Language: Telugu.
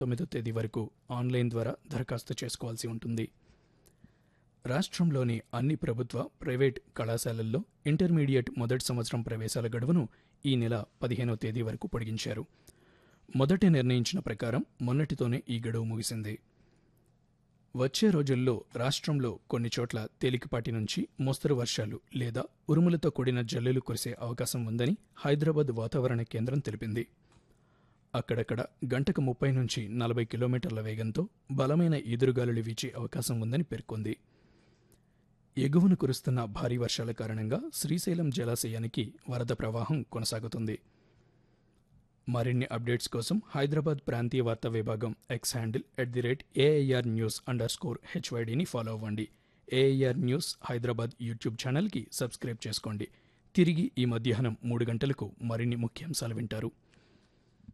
తొమ్మిదో తేదీ వరకు ఆన్లైన్ ద్వారా దరఖాస్తు చేసుకోవాల్సి ఉంటుంది రాష్ట్రంలోని అన్ని ప్రభుత్వ ప్రైవేట్ కళాశాలల్లో ఇంటర్మీడియట్ మొదటి సంవత్సరం ప్రవేశాల గడువును ఈ నెల పదిహేనో తేదీ వరకు పొడిగించారు మొదట నిర్ణయించిన ప్రకారం మొన్నటితోనే ఈ గడువు ముగిసింది వచ్చే రోజుల్లో రాష్ట్రంలో కొన్ని చోట్ల తేలికపాటి నుంచి మోస్తరు వర్షాలు లేదా ఉరుములతో కూడిన జల్లులు కురిసే అవకాశం ఉందని హైదరాబాద్ వాతావరణ కేంద్రం తెలిపింది అక్కడక్కడ గంటకు ముప్పై నుంచి నలభై కిలోమీటర్ల వేగంతో బలమైన ఈదురుగాలులు వీచే అవకాశం ఉందని పేర్కొంది ఎగువన కురుస్తున్న భారీ వర్షాల కారణంగా శ్రీశైలం జలాశయానికి వరద ప్రవాహం కొనసాగుతుంది మరిన్ని అప్డేట్స్ కోసం హైదరాబాద్ ప్రాంతీయ వార్తా విభాగం X handle at the rate AIR news underscore హెచ్వైడిని ఫాలో అవ్వండి ఏఐఆర్ న్యూస్ హైదరాబాద్ యూట్యూబ్ ఛానల్కి సబ్స్క్రైబ్ చేసుకోండి తిరిగి ఈ మధ్యాహ్నం మూడు గంటలకు మరిన్ని ముఖ్యాంశాలు వింటారు